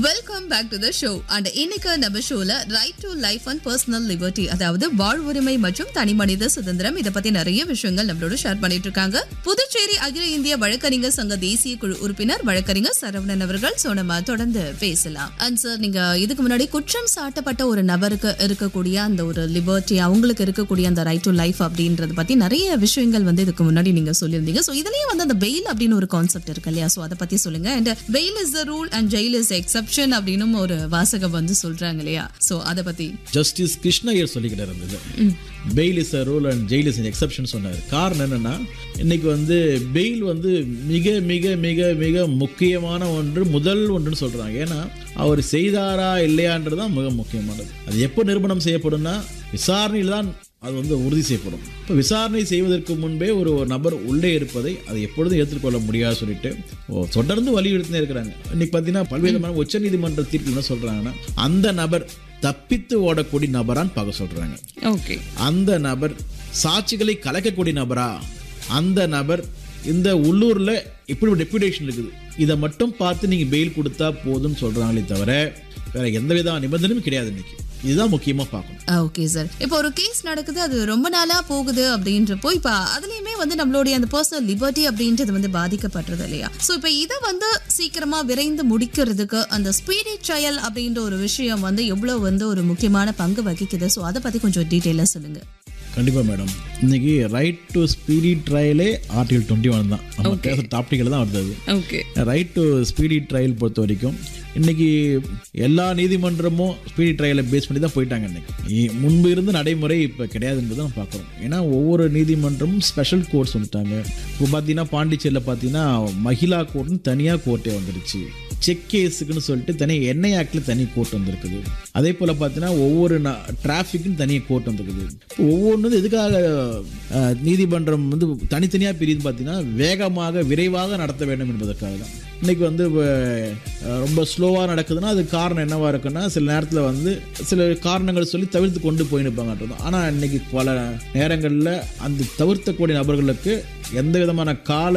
welcome back to the show and இன்னைக்கு நம்ம ஷோல right to life and personal liberty அதாவது வாழ்வுரிமை மற்றும் தனிமனித சுதந்திரம் இதை பத்தி நிறைய விஷயங்கள் நம்மளோட ஷேர் பண்ணிட்டு இருக்காங்க புதுச்சேரி அகில இந்திய வழக்கறிஞர் சங்க தேசிய குழு உறுப்பினர் வழக்கறிஞர் சரவணன் அவர்கள் சோ நம்ம தொடர்ந்து பேசலாம் அண்ட் சார் நீங்க இதுக்கு முன்னாடி குற்றம் சாட்டப்பட்ட ஒரு நபருக்கு இருக்கக்கூடிய அந்த ஒரு லிபர்ட்டி அவங்களுக்கு இருக்கக்கூடிய அந்த ரைட் டு லைஃப் அப்படின்றத பத்தி நிறைய விஷயங்கள் வந்து இதுக்கு முன்னாடி நீங்க சொல்லியிருந்தீங்க சோ இதுலயே வந்து அந்த பெயில் அப்படின்னு ஒரு கான்செப்ட் இருக்கு இல்லையா சோ அதை பத்தி சொல்லுங்க and bail is the rule and jail is exception அப்படின்னு ஒரு வாசகம் வந்து சொல்றாங்க இல்லையா சோ அதை பத்தி ஜஸ்டிஸ் கிருஷ்ணய்யர் சொல்லிக்கிட்டு இருந்தது bail is a rule and jail is exception சொன்னார் காரணம் என்னன்னா இன்னைக்கு வந்து பெயில் வந்து மிக மிக மிக மிக முக்கியமான ஒன்று முதல் ஒன்றுன்னு சொல்றாங்க ஏன்னா அவர் செய்தாரா இல்லையான்றது தான் மிக முக்கியமானது அது எப்போ நிரூபணம் செய்யப்படும்னா விசாரணையில் தான் அது வந்து உறுதி செய்யப்படும் இப்போ விசாரணை செய்வதற்கு முன்பே ஒரு ஒரு நபர் உள்ளே இருப்பதை அதை எப்பொழுதும் ஏற்றுக்கொள்ள முடியாது சொல்லிட்டு ஓ, தொடர்ந்து வலியுறுத்தினே இருக்கிறாங்க இன்னைக்கு பார்த்தீங்கன்னா பல்வேறு உச்சநீதிமன்ற தீர்ப்பு என்ன சொல்றாங்கன்னா அந்த நபர் தப்பித்து ஓடக்கூடிய நபரான்னு பார்க்க சொல்றாங்க ஓகே அந்த நபர் சாட்சிகளை கலைக்கக்கூடிய நபரா அந்த நபர் இந்த உள்ளூர்ல இப்படி ஒரு டெப்யூடேஷன் இருக்குது இதை மட்டும் பார்த்து நீங்க பெயில் கொடுத்தா போதும்னு சொல்றாங்களே தவிர வேற எந்த வித நிபந்தனையும் கிடையாது இன்னைக்கு இதுதான் முக்கியமா பார்க்கணும் ஓகே சார் இப்போ ஒரு கேஸ் நடக்குது அது ரொம்ப நாளா போகுது அப்படின்றப்போ இப்போ அதுலயுமே வந்து நம்மளுடைய அந்த பர்சனல் லிபர்ட்டி அப்படின்றது வந்து பாதிக்கப்படுறது இல்லையா ஸோ இப்போ இதை வந்து சீக்கிரமா விரைந்து முடிக்கிறதுக்கு அந்த ஸ்பீடி ட்ரையல் அப்படின்ற ஒரு விஷயம் வந்து எவ்வளவு வந்து ஒரு முக்கியமான பங்கு வகிக்குது ஸோ அதை பத்தி கொஞ்சம் டீட்டெயிலாக சொல்லுங்க கண்டிப்பா மேடம் இன்னைக்கு ரைட் டு ஸ்பீடி ட்ரையலே ஆர்டிகல் டுவெண்ட்டி ஒன் தான் நம்ம பேசுகிற டாபிக்ல தான் வருது அது okay right to speedy trial பொறுத்த வரைக்கும் இன்னைக்கு எல்லா நீதிமன்றமும் ஸ்பீடி ட்ரையலை பேஸ் பண்ணி தான் போயிட்டாங்க இன்னைக்கு இ- முன்பு இருந்த நடைமுறை இப்போ கிடையாதுன்றது நம்ம பார்க்குறோம் ஏன்னா ஒவ்வொரு நீதிமன்றமும் ஸ்பெஷல் கோர்ட்ஸ் வந்துட்டாங்க இப்போ பார்த்தீங்கன்னா பாண்டிச்சேரியில் பார்த்தீங்கன்னா மகிழா கோர்ட்னு தனியாக கோர்ட்டே வந்துருச்சு செக் கேஸுக்குன்னு சொல்லிட்டு தனி என்ஐ ஆக்டில் தனி கோர்ட் வந்திருக்குது அதே போல் பார்த்தீங்கன்னா ஒவ்வொரு டிராஃபிக்குன்னு தனியாக கோர்ட் வந்திருக்குது இப்போ ஒவ்வொன்றும் எதுக்காக அஹ், நீதிமன்றம் வந்து தனித்தனியாக பிரியுது பார்த்தீங்கன்னா வேகமாக விரைவாக நடத்த வேண்டும் என்பதற்காக தான் இன்னைக்கு வந்து இப்ப, அஹ், ரொம்ப ஸ்லோவாக நடக்குதுன்னா அது காரணம் என்னவா இருக்குன்னா சில நேரத்தில் வந்து சில காரணங்கள் சொல்லி தவிர்த்து கொண்டு போயிருப்பாங்கன்றது ஆனால் இன்னைக்கு பல நேரங்களில் அந்த தவிர்த்தக்கூடிய நபர்களுக்கு எந்த விதமான கால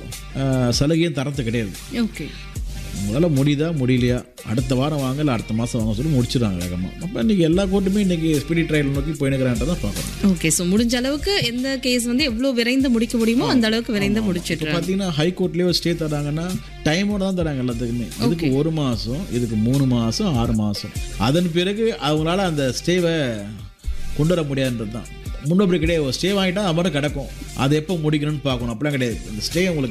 அஹ், சலுகையும் தரத்து கிடையாது ஓகே முதல்ல முடியுதா முடியலையா அடுத்த வாரம் வாங்க இல்லை அடுத்த மாதம் வாங்க சொல்லி முடிச்சிடுறாங்க வேகமாக அப்போ இன்னைக்கு எல்லா கோர்ட்டுமே இன்னைக்கு ஸ்பீடி ட்ரையல் நோக்கி போயினுக்கிறேன்றதான் பார்க்குறோம் ஓகே ஸோ முடிஞ்ச அளவுக்கு எந்த கேஸ் வந்து எவ்வளோ விரைந்து முடிக்க முடியுமோ அந்த அளவுக்கு விரைந்து முடிச்சிடுறாங்க பார்த்தீங்கன்னா ஹைகோர்ட்லேயே ஒரு ஸ்டே தராங்கன்னா டைமோட தான் தராங்க எல்லாத்துக்குமே இதுக்கு ஒரு மாதம் இதுக்கு மூணு மாதம் ஆறு மாதம் அதன் பிறகு அவங்களால அந்த ஸ்டேவை கொண்டு வர முடியாதுன்றது தான் முன்னப்படி கிடையாது ஸ்டே வாங்கிட்டா அது மட்டும் கிடக்கும் அது எப்போ முடிக்கணும்னு பார்க்கணும் அப்படிலாம் கிடையாது இந்த ஸ்டே உங்களுக்கு